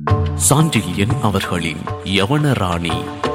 சாண்டில்யன் அவர்களின் யவனராணி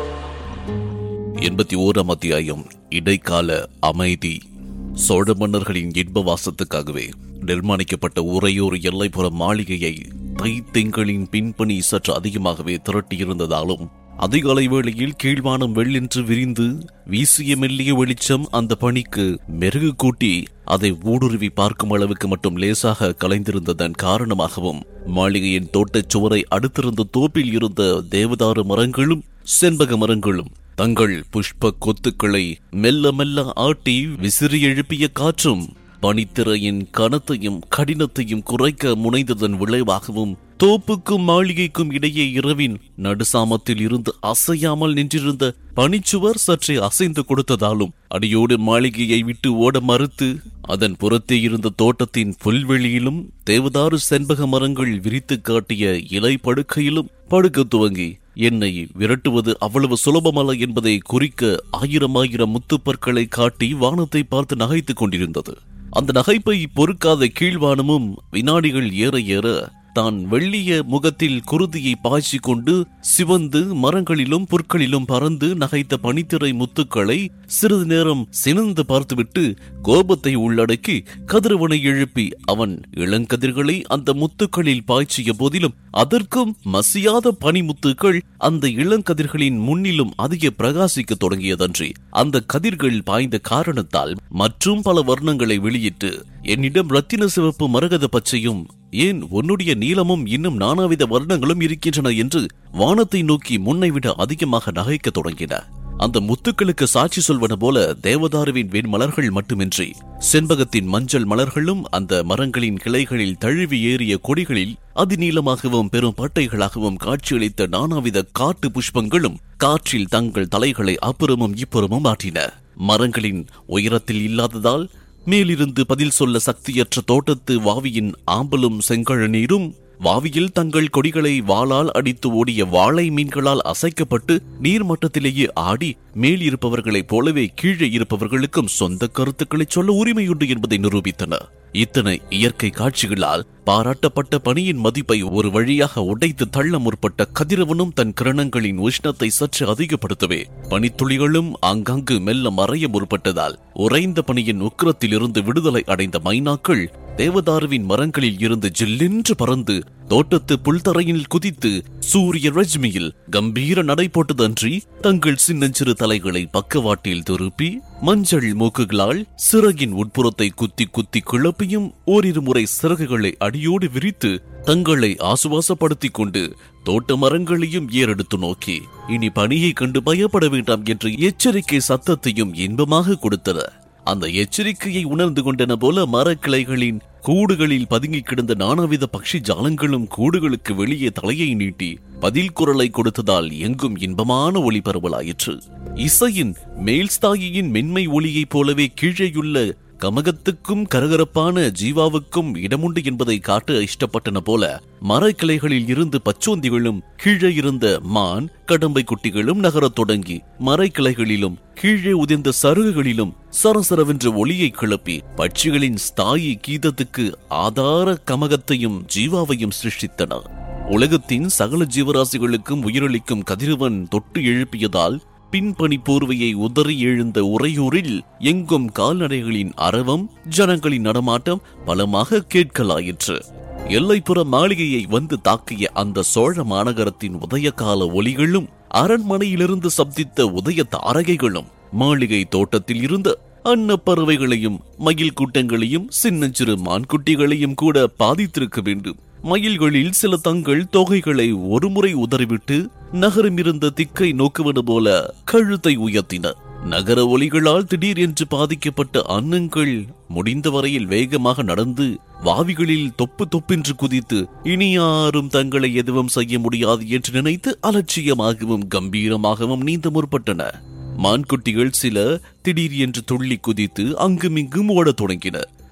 எண்பத்தி ஓராம் அத்தியாயம் இடைக்கால அமைதி சோழ மன்னர்களின் இன்ப வாசத்துக்காகவே நிர்மாணிக்கப்பட்ட உறையூர் எல்லைப்புற மாளிகையை தை திங்களின் பின்பணி சற்று அதிகமாகவே திரட்டியிருந்ததாலும் அதிகாலை வேளையில் கீழ்வானம் வெள்ளென்று விரிந்து வீசிய மெல்லிய வெளிச்சம் அந்த பணிக்கு மெருகு கூட்டி அதை ஊடுருவி பார்க்கும் அளவுக்கு மட்டும் லேசாக கலைந்திருந்ததன் காரணமாகவும் மாளிகையின் தோட்டச் சுவரை அடுத்திருந்த தோப்பில் இருந்த தேவதாரு மரங்களும் செண்பக மரங்களும் தங்கள் புஷ்ப கொத்துக்களை மெல்ல மெல்ல ஆட்டி விசிறி எழுப்பிய காற்றும் பனித்திரையின் கனத்தையும் கடினத்தையும் குறைக்க முனைந்ததன் விளைவாகவும் தோப்புக்கும் மாளிகைக்கும் இடையே இரவின் நடுசாமத்தில் இருந்து அசையாமல் நின்றிருந்த பனிச்சுவர் சற்றே அசைந்து கொடுத்ததாலும் அடியோடு மாளிகையை விட்டு ஓட மறுத்து அதன் புறத்தே இருந்த தோட்டத்தின் புல்வெளியிலும் தேவதாரு செண்பக மரங்கள் விரித்து காட்டிய இலை படுக்கையிலும் படுக்க துவங்கி என்னை விரட்டுவது அவ்வளவு சுலபமல்ல என்பதை குறிக்க ஆயிரம் ஆயிரம் முத்துப்பற்களை காட்டி வானத்தை பார்த்து நகைத்துக் கொண்டிருந்தது அந்த நகைப்பை பொறுக்காத கீழ்வானமும் வினாடிகள் ஏற ஏற தான் வெள்ளிய முகத்தில் குருதியை பாய்ச்சி கொண்டு சிவந்து மரங்களிலும் புற்களிலும் பறந்து நகைத்த பனித்திரை முத்துக்களை சிறிது நேரம் சினந்து பார்த்துவிட்டு கோபத்தை உள்ளடக்கி கதிரவனை எழுப்பி அவன் இளங்கதிர்களை அந்த முத்துக்களில் பாய்ச்சிய போதிலும் அதற்கும் மசியாத பனிமுத்துக்கள் அந்த இளங்கதிர்களின் முன்னிலும் அதிக பிரகாசிக்க தொடங்கியதன்றி அந்த கதிர்கள் பாய்ந்த காரணத்தால் மற்றும் பல வர்ணங்களை வெளியிட்டு என்னிடம் ரத்தின சிவப்பு மரகத பச்சையும் ஏன் உன்னுடைய நீளமும் இன்னும் நானாவித வர்ணங்களும் இருக்கின்றன என்று வானத்தை நோக்கி முன்னை விட அதிகமாக நகைக்க தொடங்கின அந்த முத்துக்களுக்கு சாட்சி சொல்வன போல தேவதாருவின் வெண்மலர்கள் மட்டுமின்றி செண்பகத்தின் மஞ்சள் மலர்களும் அந்த மரங்களின் கிளைகளில் தழுவி ஏறிய கொடிகளில் அதிநீளமாகவும் பெரும் பட்டைகளாகவும் காட்சியளித்த நானாவித காட்டு புஷ்பங்களும் காற்றில் தங்கள் தலைகளை அப்புறமும் இப்புறமும் ஆட்டின மரங்களின் உயரத்தில் இல்லாததால் மேலிருந்து பதில் சொல்ல சக்தியற்ற தோட்டத்து வாவியின் ஆம்பலும் செங்கழநீரும் வாவியில் தங்கள் கொடிகளை வாளால் அடித்து ஓடிய வாழை மீன்களால் அசைக்கப்பட்டு நீர்மட்டத்திலேயே ஆடி மேல் இருப்பவர்களைப் போலவே கீழே இருப்பவர்களுக்கும் சொந்த கருத்துக்களை சொல்ல உரிமையுண்டு என்பதை நிரூபித்தன இத்தனை இயற்கை காட்சிகளால் பாராட்டப்பட்ட பணியின் மதிப்பை ஒரு வழியாக உடைத்து தள்ள முற்பட்ட கதிரவனும் தன் கிரணங்களின் உஷ்ணத்தை சற்று அதிகப்படுத்தவே பனித்துளிகளும் ஆங்காங்கு மெல்ல மறைய முற்பட்டதால் உறைந்த பணியின் உக்கிரத்தில் இருந்து விடுதலை அடைந்த மைனாக்கள் தேவதாருவின் மரங்களில் இருந்து ஜில்லென்று பறந்து தோட்டத்து புல்தரையில் குதித்து சூரிய ரஜ்மியில் கம்பீர நடை போட்டதன்றி தங்கள் சின்னஞ்சிறு தலைகளை பக்கவாட்டில் திருப்பி மஞ்சள் மூக்குகளால் சிறகின் உட்புறத்தை குத்தி குத்தி கிளப்பியும் ஓரிரு முறை சிறகுகளை அடியோடு விரித்து தங்களை ஆசுவாசப்படுத்திக் கொண்டு தோட்ட மரங்களையும் ஏறெடுத்து நோக்கி இனி பணியை கண்டு பயப்பட வேண்டாம் என்ற எச்சரிக்கை சத்தத்தையும் இன்பமாக கொடுத்தன அந்த எச்சரிக்கையை உணர்ந்து கொண்டன போல மரக்கிளைகளின் கூடுகளில் பதுங்கி கிடந்த நானாவித பக்ஷி ஜாலங்களும் கூடுகளுக்கு வெளியே தலையை நீட்டி பதில் குரலை கொடுத்ததால் எங்கும் இன்பமான ஒளி பரவலாயிற்று இசையின் மேல்ஸ்தாயியின் மென்மை ஒளியைப் போலவே கீழேயுள்ள கமகத்துக்கும் கரகரப்பான ஜீவாவுக்கும் இடமுண்டு என்பதை காட்ட இஷ்டப்பட்டன போல மரக்கிளைகளில் இருந்து பச்சோந்திகளும் கீழே இருந்த மான் கடம்பை குட்டிகளும் நகரத் தொடங்கி மரக்கிளைகளிலும் கீழே உதிர்ந்த சருகுகளிலும் சரசரவென்ற ஒளியை கிளப்பி பட்சிகளின் ஸ்தாயி கீதத்துக்கு ஆதார கமகத்தையும் ஜீவாவையும் சிருஷ்டித்தன உலகத்தின் சகல ஜீவராசிகளுக்கும் உயிரளிக்கும் கதிரவன் தொட்டு எழுப்பியதால் பின்பணி போர்வையை உதறி எழுந்த உறையூரில் எங்கும் கால்நடைகளின் அரவம் ஜனங்களின் நடமாட்டம் பலமாக கேட்கலாயிற்று எல்லைப்புற மாளிகையை வந்து தாக்கிய அந்த சோழ மாநகரத்தின் உதயகால ஒளிகளும் அரண்மனையிலிருந்து சப்தித்த உதய தாரகைகளும் மாளிகை தோட்டத்தில் இருந்த அன்னப்பறவைகளையும் மயில் கூட்டங்களையும் சின்னஞ்சிறு மான்குட்டிகளையும் கூட பாதித்திருக்க வேண்டும் மயில்களில் சில தங்கள் தொகைகளை ஒருமுறை உதறிவிட்டு நகரம் இருந்த திக்கை நோக்குவது போல கழுத்தை உயர்த்தின நகர ஒலிகளால் திடீர் என்று பாதிக்கப்பட்ட அன்னங்கள் முடிந்த வரையில் வேகமாக நடந்து வாவிகளில் தொப்பு தொப்பென்று குதித்து இனி யாரும் தங்களை எதுவும் செய்ய முடியாது என்று நினைத்து அலட்சியமாகவும் கம்பீரமாகவும் நீந்த முற்பட்டன மான்குட்டிகள் சில திடீர் என்று துள்ளி குதித்து அங்குமிங்கும் ஓடத் தொடங்கின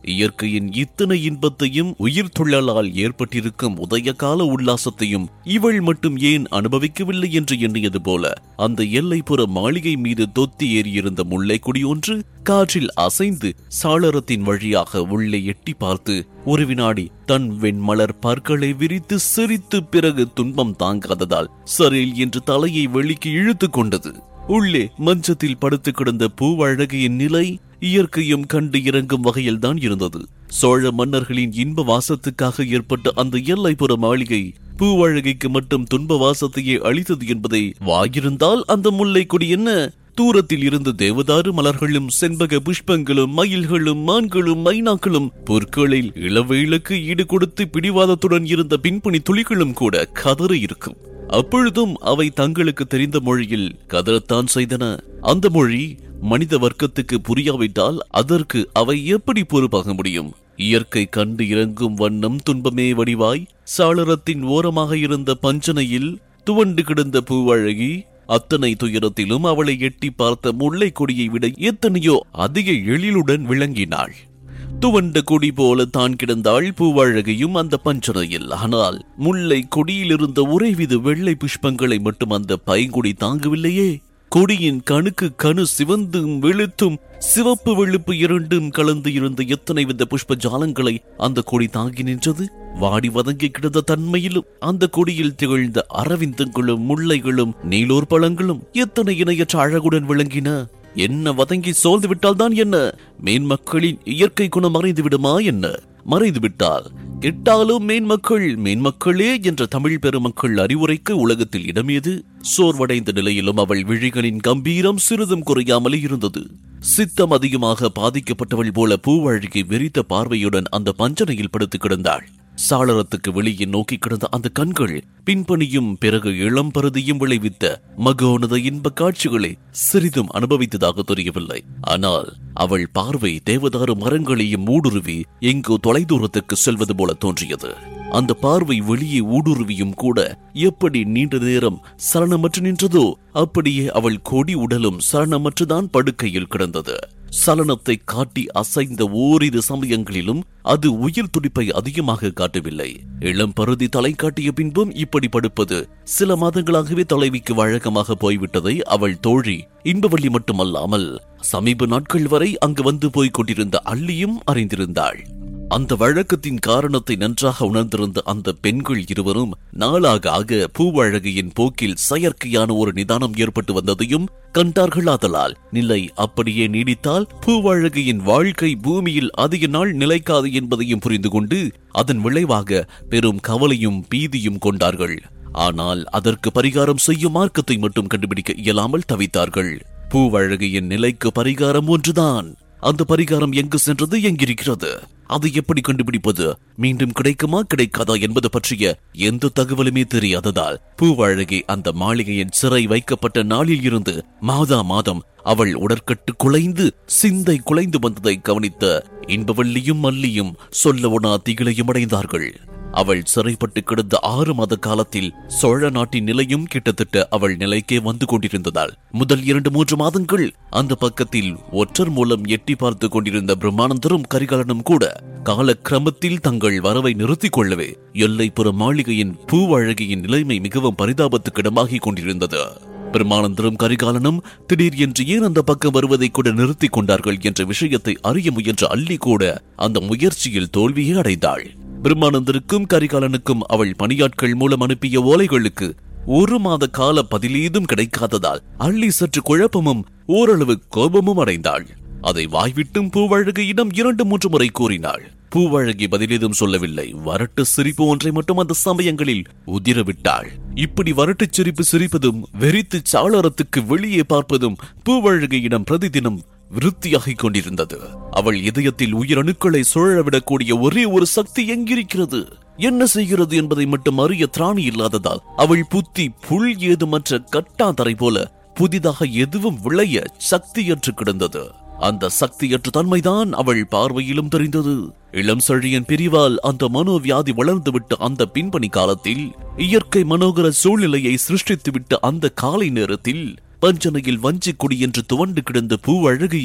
இயற்கையின் இத்தனை இன்பத்தையும் உயிர் தொழிலால் ஏற்பட்டிருக்கும் உதய கால உல்லாசத்தையும் இவள் மட்டும் ஏன் அனுபவிக்கவில்லை என்று எண்ணியது போல அந்த எல்லைப்புற மாளிகை மீது தொத்தி ஏறியிருந்த முல்லைக்குடி ஒன்று காற்றில் அசைந்து சாளரத்தின் வழியாக உள்ளே எட்டி பார்த்து ஒரு வினாடி தன் வெண்மலர் பற்களை விரித்து சிரித்து பிறகு துன்பம் தாங்காததால் சரில் என்று தலையை வெளிக்கு இழுத்து கொண்டது உள்ளே மஞ்சத்தில் படுத்து கிடந்த பூவழகியின் நிலை இயற்கையும் கண்டு இறங்கும் வகையில்தான் இருந்தது சோழ மன்னர்களின் இன்ப வாசத்துக்காக ஏற்பட்ட அந்த எல்லைப்புற மாளிகை பூவழகிக்கு மட்டும் துன்ப வாசத்தையே அளித்தது என்பதை வாயிருந்தால் அந்த முல்லை கொடி என்ன தூரத்தில் இருந்து தேவதாரு மலர்களும் செண்பக புஷ்பங்களும் மயில்களும் மான்களும் மைனாக்களும் பொற்களில் இளவேளுக்கு ஈடு கொடுத்து பிடிவாதத்துடன் இருந்த பின்பணி துளிகளும் கூட கதறி இருக்கும் அப்பொழுதும் அவை தங்களுக்கு தெரிந்த மொழியில் கதறத்தான் செய்தன அந்த மொழி மனித வர்க்கத்துக்கு புரியாவிட்டால் அதற்கு அவை எப்படி பொறுப்பாக முடியும் இயற்கை கண்டு இறங்கும் வண்ணம் துன்பமே வடிவாய் சாளரத்தின் ஓரமாக இருந்த பஞ்சனையில் துவண்டு கிடந்த பூவழகி அத்தனை துயரத்திலும் அவளை எட்டி பார்த்த முல்லை கொடியை விட எத்தனையோ அதிக எழிலுடன் விளங்கினாள் துவண்ட கொடி போல தான் கிடந்தாள் பூவழகையும் அந்த பஞ்சனையில் ஆனால் முல்லை கொடியிலிருந்த ஒரேவித வெள்ளை புஷ்பங்களை மட்டும் அந்த பைங்குடி தாங்கவில்லையே கொடியின் கணுக்கு கணு சிவந்தும் வெளுத்தும் சிவப்பு வெளுப்பு இரண்டும் கலந்து இருந்த எத்தனை வித புஷ்ப ஜாலங்களை அந்த கொடி தாங்கி நின்றது வாடி வதங்கி கிடந்த தன்மையிலும் அந்த கொடியில் திகழ்ந்த அரவிந்தங்களும் முல்லைகளும் நீலோர் பழங்களும் எத்தனை இணையற்ற அழகுடன் விளங்கின என்ன வதங்கி சோர்ந்து விட்டால்தான் என்ன மேன்மக்களின் இயற்கை குணம் மறைந்து விடுமா என்ன மறைந்து விட்டால் கெட்டாலும் மேன்மக்கள் மேன்மக்களே என்ற தமிழ் பெருமக்கள் அறிவுரைக்கு உலகத்தில் இடமேது சோர்வடைந்த நிலையிலும் அவள் விழிகளின் கம்பீரம் சிறிதும் குறையாமலே இருந்தது சித்தம் அதிகமாக பாதிக்கப்பட்டவள் போல பூவழகி வெறித்த பார்வையுடன் அந்த பஞ்சனையில் படுத்து கிடந்தாள் சாளரத்துக்கு வெளியே நோக்கி கிடந்த அந்த கண்கள் பின்பணியும் பிறகு இளம் பருதியும் விளைவித்த மகோனத இன்ப காட்சிகளை சிறிதும் அனுபவித்ததாக தெரியவில்லை ஆனால் அவள் பார்வை தேவதாரு மரங்களையும் ஊடுருவி எங்கோ தொலைதூரத்துக்கு செல்வது போல தோன்றியது அந்த பார்வை வெளியே ஊடுருவியும் கூட எப்படி நீண்ட நேரம் சலனமற்று நின்றதோ அப்படியே அவள் கொடி உடலும் சலனமற்றுதான் படுக்கையில் கிடந்தது சலனத்தை காட்டி அசைந்த ஓரிரு சமயங்களிலும் அது உயிர் துடிப்பை அதிகமாக காட்டவில்லை இளம் பருதி தலை காட்டிய பின்பும் இப்படி படுப்பது சில மாதங்களாகவே தலைவிக்கு வழக்கமாக போய்விட்டதை அவள் தோழி இன்பவள்ளி மட்டுமல்லாமல் சமீப நாட்கள் வரை அங்கு வந்து போய்க் கொண்டிருந்த அள்ளியும் அறிந்திருந்தாள் அந்த வழக்கத்தின் காரணத்தை நன்றாக உணர்ந்திருந்த அந்த பெண்கள் இருவரும் நாளாக ஆக பூவழகியின் போக்கில் செயற்கையான ஒரு நிதானம் ஏற்பட்டு வந்ததையும் கண்டார்களாதலால் நிலை அப்படியே நீடித்தால் பூவழகியின் வாழ்க்கை பூமியில் அதிக நாள் நிலைக்காது என்பதையும் புரிந்து கொண்டு அதன் விளைவாக பெரும் கவலையும் பீதியும் கொண்டார்கள் ஆனால் அதற்கு பரிகாரம் செய்யும் மார்க்கத்தை மட்டும் கண்டுபிடிக்க இயலாமல் தவித்தார்கள் பூவழகியின் நிலைக்கு பரிகாரம் ஒன்றுதான் அந்த பரிகாரம் எங்கு சென்றது எங்கிருக்கிறது அதை எப்படி கண்டுபிடிப்பது மீண்டும் கிடைக்குமா கிடைக்காதா என்பது பற்றிய எந்த தகவலுமே தெரியாததால் பூவழகி அந்த மாளிகையின் சிறை வைக்கப்பட்ட நாளில் இருந்து மாதா மாதம் அவள் உடற்கட்டு குலைந்து சிந்தை குலைந்து வந்ததை கவனித்த இன்பவள்ளியும் மல்லியும் சொல்லவொனா திகிலையும் அடைந்தார்கள் அவள் சிறைப்பட்டு கிடந்த ஆறு மாத காலத்தில் சோழ நாட்டின் நிலையும் கிட்டத்தட்ட அவள் நிலைக்கே வந்து கொண்டிருந்ததால் முதல் இரண்டு மூன்று மாதங்கள் அந்த பக்கத்தில் ஒற்றர் மூலம் எட்டி பார்த்து கொண்டிருந்த பிரம்மானந்தரும் கரிகாலனும் கூட காலக்கிரமத்தில் தங்கள் வரவை நிறுத்திக் கொள்ளவே எல்லைப்புற மாளிகையின் பூவழகியின் நிலைமை மிகவும் பரிதாபத்துக்கிடமாகிக் கொண்டிருந்தது பிரம்மானந்தரும் கரிகாலனும் திடீர் என்று ஏன் அந்த பக்கம் வருவதை கூட நிறுத்திக் கொண்டார்கள் என்ற விஷயத்தை அறிய முயன்ற அள்ளி கூட அந்த முயற்சியில் தோல்வியே அடைந்தாள் பிரம்மானந்தருக்கும் கரிகாலனுக்கும் அவள் பணியாட்கள் மூலம் அனுப்பிய ஓலைகளுக்கு ஒரு மாத கால பதிலீதும் கிடைக்காததால் அள்ளி சற்று குழப்பமும் ஓரளவு கோபமும் அடைந்தாள் அதை வாய்விட்டும் பூவழகியிடம் இரண்டு மூன்று முறை கூறினாள் பூவழகி பதிலேதும் சொல்லவில்லை வரட்டு சிரிப்பு ஒன்றை மட்டும் அந்த சமயங்களில் உதிரவிட்டாள் இப்படி வரட்டுச் சிரிப்பு சிரிப்பதும் வெறித்து சாளரத்துக்கு வெளியே பார்ப்பதும் பூவழகியிடம் பிரதிதினம் விருத்தியாகிக் கொண்டிருந்தது அவள் இதயத்தில் உயிரணுக்களை சுழலவிடக்கூடிய ஒரே ஒரு சக்தி எங்கிருக்கிறது என்ன செய்கிறது என்பதை மட்டும் அறிய திராணி இல்லாததால் அவள் புத்தி புல் ஏதுமற்ற கட்டாந்தரை போல புதிதாக எதுவும் விளைய சக்தியற்று கிடந்தது அந்த சக்தியற்ற தன்மைதான் அவள் பார்வையிலும் தெரிந்தது இளம் செழியன் பிரிவால் அந்த மனோவியாதி வளர்ந்துவிட்ட அந்த பின்பணி காலத்தில் இயற்கை மனோகர சூழ்நிலையை சிருஷ்டித்துவிட்ட அந்த காலை நேரத்தில் பஞ்சனையில் வஞ்சிக் கொடி என்று துவண்டு கிடந்த பூவழகியை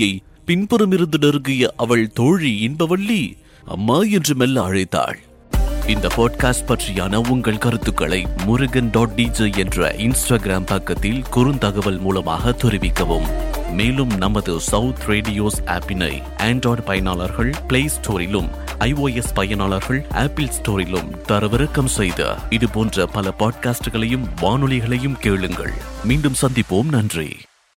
பின்புறம் இருந்து நெருங்கிய அவள் தோழி இன்பவள்ளி அம்மா என்று மெல்ல அழைத்தாள் இந்த பாட்காஸ்ட் பற்றியான உங்கள் கருத்துக்களை முருகன் டாட் டிஜே என்ற இன்ஸ்டாகிராம் பக்கத்தில் குறுந்தகவல் மூலமாக தெரிவிக்கவும் மேலும் நமது சவுத் ரேடியோஸ் ஆப்பினை ஆண்ட்ராய்டு பயனாளர்கள் பிளே ஸ்டோரிலும் ஐஓஎஸ் பயனாளர்கள் ஆப்பிள் ஸ்டோரிலும் தரவிறக்கம் செய்த இது போன்ற பல பாட்காஸ்டுகளையும் வானொலிகளையும் கேளுங்கள் மீண்டும் சந்திப்போம் நன்றி